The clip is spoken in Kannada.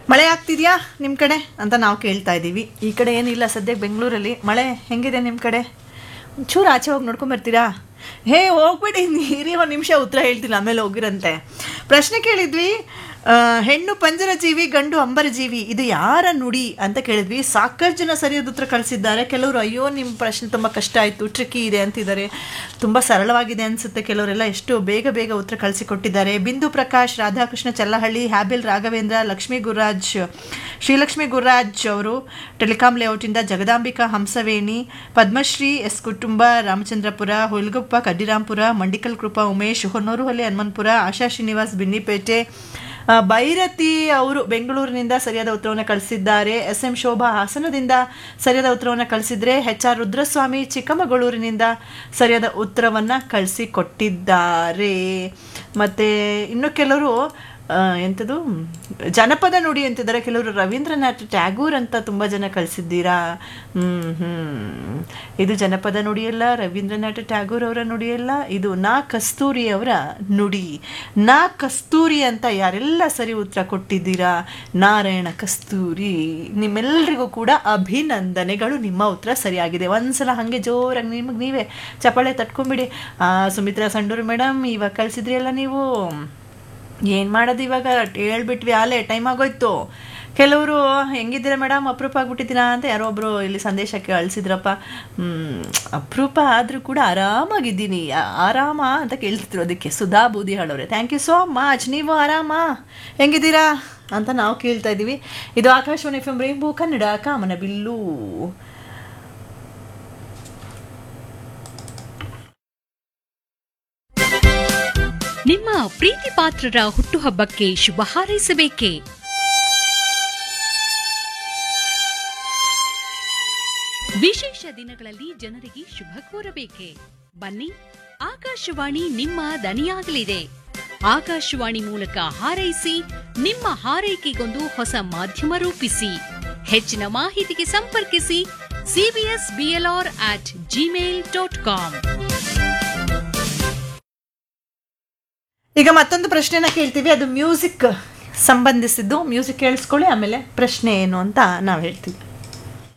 ಮಳೆ ಆಗ್ತಿದ್ಯಾ ನಿಮ್ಮ ಕಡೆ ಅಂತ ನಾವು ಕೇಳ್ತಾ ಇದ್ದೀವಿ ಈ ಕಡೆ ಏನಿಲ್ಲ ಸದ್ಯಕ್ಕೆ ಬೆಂಗಳೂರಲ್ಲಿ ಮಳೆ ಹೆಂಗಿದೆ ನಿಮ್ಮ ಕಡೆ ಒಂಚೂರು ಆಚೆ ಹೋಗಿ ನೋಡ್ಕೊಂಬರ್ತೀರಾ ಹೇ ಹೋಗ್ಬಿಡಿ ನೀರಿ ಒಂದು ನಿಮಿಷ ಉತ್ತರ ಹೇಳ್ತಿಲ್ಲ ಆಮೇಲೆ ಹೋಗಿರಂತೆ ಪ್ರಶ್ನೆ ಕೇಳಿದ್ವಿ ಆ, ಹೆಣ್ಣು ಪಂಜರ ಜೀವಿ ಗಂಡು ಅಂಬರ ಜೀವಿ ಇದು ಯಾರ ನುಡಿ ಅಂತ ಕೇಳಿದ್ವಿ ಸಾಕಷ್ಟು ಜನ ಸರಿಯಾದ ಉತ್ತರ ಕಳಿಸಿದ್ದಾರೆ ಕೆಲವರು ಅಯ್ಯೋ ನಿಮ್ಮ ಪ್ರಶ್ನೆ ತುಂಬ ಕಷ್ಟ ಆಯಿತು ಟ್ರಿಕ್ಕಿ ಇದೆ ಅಂತಿದ್ದಾರೆ ತುಂಬ ಸರಳವಾಗಿದೆ ಅನಿಸುತ್ತೆ ಕೆಲವರೆಲ್ಲ ಎಷ್ಟು ಬೇಗ ಬೇಗ ಉತ್ತರ ಕಳಿಸಿಕೊಟ್ಟಿದ್ದಾರೆ ಬಿಂದು ಪ್ರಕಾಶ್ ರಾಧಾಕೃಷ್ಣ ಚಲ್ಲಹಳ್ಳಿ ಹ್ಯಾಬಿಲ್ ರಾಘವೇಂದ್ರ ಲಕ್ಷ್ಮೀ ಗುರುರಾಜ್ ಶ್ರೀಲಕ್ಷ್ಮಿ ಗುರುರಾಜ್ ಅವರು ಟೆಲಿಕಾಂ ಲೇಔಟಿಂದ ಜಗದಾಂಬಿಕಾ ಹಂಸವೇಣಿ ಪದ್ಮಶ್ರೀ ಎಸ್ ಕುಟುಂಬ ರಾಮಚಂದ್ರಪುರ ಹುಲ್ಗುಪ್ಪ ಕಡ್ಡಿರಾಂಪುರ ಮಂಡಿಕಲ್ ಕೃಪಾ ಉಮೇಶ್ ಹೊನ್ನೂರುಹಳ್ಳಿ ಹನುಮಂತಪುರ ಆಶಾ ಶ್ರೀನಿವಾಸ್ ಬಿನ್ನಿಪೇಟೆ ಆ, ಭೈರತಿ ಅವರು ಬೆಂಗಳೂರಿನಿಂದ ಸರಿಯಾದ ಉತ್ತರವನ್ನು ಕಳಿಸಿದ್ದಾರೆ ಎಸ್ ಎಂ ಶೋಭಾ ಹಾಸನದಿಂದ ಸರಿಯಾದ ಉತ್ತರವನ್ನು ಕಳಿಸಿದ್ರೆ ಎಚ್ ಆರ್ ರುದ್ರಸ್ವಾಮಿ ಚಿಕ್ಕಮಗಳೂರಿನಿಂದ ಸರಿಯಾದ ಉತ್ತರವನ್ನು ಕಳಿಸಿಕೊಟ್ಟಿದ್ದಾರೆ ಮತ್ತು ಇನ್ನು ಕೆಲವರು ಆ, ಎಂಥದ್ದು ಜನಪದ ನುಡಿ ಅಂತಿದ್ದಾರೆ ಕೆಲವರು ರವೀಂದ್ರನಾಥ್ ಟ್ಯಾಗೂರ್ ಅಂತ ತುಂಬ ಜನ ಕಳಿಸಿದ್ದೀರಾ ಹ್ಮ್ ಹ್ಮ್ ಇದು ಜನಪದ ನುಡಿಯಲ್ಲ ರವೀಂದ್ರನಾಥ್ ಟ್ಯಾಗೂರ್ ಅವರ ನುಡಿಯಲ್ಲ ಇದು ನಾ ಕಸ್ತೂರಿ ಅವರ ನುಡಿ ನಾ ಕಸ್ತೂರಿ ಅಂತ ಯಾರೆಲ್ಲ ಸರಿ ಉತ್ತರ ಕೊಟ್ಟಿದ್ದೀರಾ ನಾರಾಯಣ ಕಸ್ತೂರಿ ನಿಮ್ಮೆಲ್ಲರಿಗೂ ಕೂಡ ಅಭಿನಂದನೆಗಳು ನಿಮ್ಮ ಉತ್ತರ ಸರಿಯಾಗಿದೆ ಒಂದ್ಸಲ ಹಾಗೆ ಜೋರಾಗಿ ನಿಮಗೆ ನೀವೇ ಚಪ್ಪಾಳೆ ತಟ್ಕೊಂಬಿಡಿ ಆ, ಸುಮಿತ್ರಾ ಸಂಡೂರು ಮೇಡಮ್ ಇವಾಗ ಕಳಿಸಿದ್ರಿ ಅಲ್ಲ ನೀವು ಏನು ಮಾಡೋದು ಇವಾಗ ಹೇಳ್ಬಿಟ್ವಿ ಆಲೆ ಟೈಮ್ ಆಗೋಯ್ತು ಕೆಲವರು ಹೆಂಗಿದ್ದೀರಾ ಮೇಡಮ್ ಅಪರೂಪ ಆಗ್ಬಿಟ್ಟಿದ್ದೀರಾ ಅಂತ ಯಾರೋ ಒಬ್ಬರು ಇಲ್ಲಿ ಸಂದೇಶಕ್ಕೆ ಕಳಿಸಿದ್ರಪ್ಪ ಹ್ಮ್, ಅಪರೂಪ ಆದರೂ ಕೂಡ ಆರಾಮಾಗಿದ್ದೀನಿ ಆ- ಆರಾಮ ಅಂತ ಕೇಳ್ತಿರೋದಕ್ಕೆ ಸುಧಾ ಬೂದಿ ಹೇಳೋರೆ ಥ್ಯಾಂಕ್ ಯು ಸೋ ಮಚ್ ನೀವು ಆರಾಮ ಹೆಂಗಿದ್ದೀರಾ ಅಂತ ನಾವು ಕೇಳ್ತಾ ಇದ್ದೀವಿ ಇದು Akashvani F M rainbow Kannada ಕಾಮನ ಬಿಲ್ಲು ನಿಮ್ಮ ಪ್ರೀತಿ ಪಾತ್ರರ ಹುಟ್ಟುಹಬ್ಬಕ್ಕೆ ಶುಭ ಹಾರೈಸಬೇಕೇ ವಿಶೇಷ ದಿನಗಳಲ್ಲಿ ಜನರಿಗೆ ಶುಭ ಕೋರಬೇಕೆ ಬನ್ನಿ ಆಕಾಶವಾಣಿ ನಿಮ್ಮ ದನಿಯಾಗಲಿದೆ ಆಕಾಶವಾಣಿ ಮೂಲಕ ಹಾರೈಸಿ ನಿಮ್ಮ ಹಾರೈಕೆಗೊಂದು ಹೊಸ ಮಾಧ್ಯಮ ರೂಪಿಸಿ ಹೆಚ್ಚಿನ ಮಾಹಿತಿಗೆ ಸಂಪರ್ಕಿಸಿ CBS BLR at Gmail dot com ಈಗ ಮತ್ತೊಂದು ಪ್ರಶ್ನೆನ ಕೇಳ್ತೀವಿ ಅದು ಮ್ಯೂಸಿಕ್ ಸಂಬಂಧಿಸಿದ್ದು ಮ್ಯೂಸಿಕ್ ಕೇಳಿಸ್ಕೊಳ್ಳಿ ಆಮೇಲೆ ಪ್ರಶ್ನೆ ಏನು ಅಂತ ನಾವು ಹೇಳ್ತೀವಿ